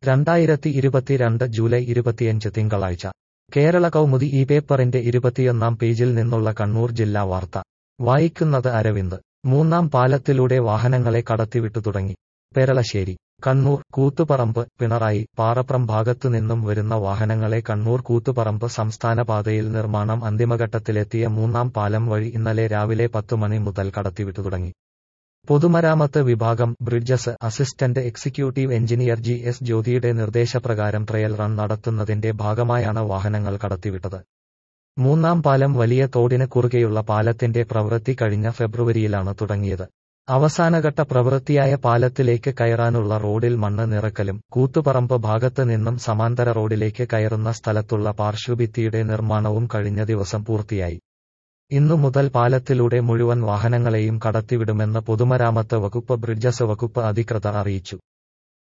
രണ്ടായിരത്തി ഇരുപത്തിരണ്ട് ജൂലൈ ഇരുപത്തിയഞ്ച് തിങ്കളാഴ്ച കേരള കൗമുദി ഈ പേപ്പറിന്റെ ഇരുപത്തിയൊന്നാം പേജിൽ നിന്നുള്ള കണ്ണൂർ ജില്ലാ വാർത്ത വായിക്കുന്നത് അരവിന്ദ് മൂന്നാം പാലത്തിലൂടെ വാഹനങ്ങളെ കടത്തിവിട്ടു തുടങ്ങി പെരളശ്ശേരി കണ്ണൂർ കൂത്തുപറമ്പ് പിണറായി പാറപ്രം ഭാഗത്തു നിന്നും വരുന്ന വാഹനങ്ങളെ കണ്ണൂർ കൂത്തുപറമ്പ് സംസ്ഥാന പാതയിൽ നിർമ്മാണം അന്തിമഘട്ടത്തിലെത്തിയ മൂന്നാം പാലം വഴി ഇന്നലെ രാവിലെ പത്തു മണി മുതൽ കടത്തിവിട്ടു തുടങ്ങി പൊതുമരാമത്ത് വിഭാഗം bridges assistant executive engineer G S ജ്യോതിയുടെ നിർദ്ദേശപ്രകാരം ട്രയൽ റൺ നടത്തുന്നതിന്റെ ഭാഗമായാണ് വാഹനങ്ങൾ കടത്തിവിട്ടത് മൂന്നാം പാലം വലിയ തോടിന് കുറുകെയുള്ള പാലത്തിന്റെ പ്രവൃത്തി കഴിഞ്ഞ ഫെബ്രുവരിയിലാണ് തുടങ്ങിയത് അവസാനഘട്ട പ്രവൃത്തിയായ പാലത്തിലേക്ക് കയറാനുള്ള റോഡിൽ മണ്ണ് നിറക്കലും കൂത്തുപറമ്പ് ഭാഗത്ത് നിന്നും സമാന്തര റോഡിലേക്ക് കയറുന്ന സ്ഥലത്തുള്ള പാർശ്വഭിത്തിയുടെ നിർമ്മാണവും കഴിഞ്ഞ ദിവസം പൂർത്തിയായി ഇന്നു മുതൽ പാലത്തിലൂടെ മുഴുവൻ വാഹനങ്ങളെയും കടത്തിവിടുമെന്ന് പൊതുമരാമത്ത് വകുപ്പ് ബ്രിഡ്ജസ് വകുപ്പ് അധികൃതർ അറിയിച്ചു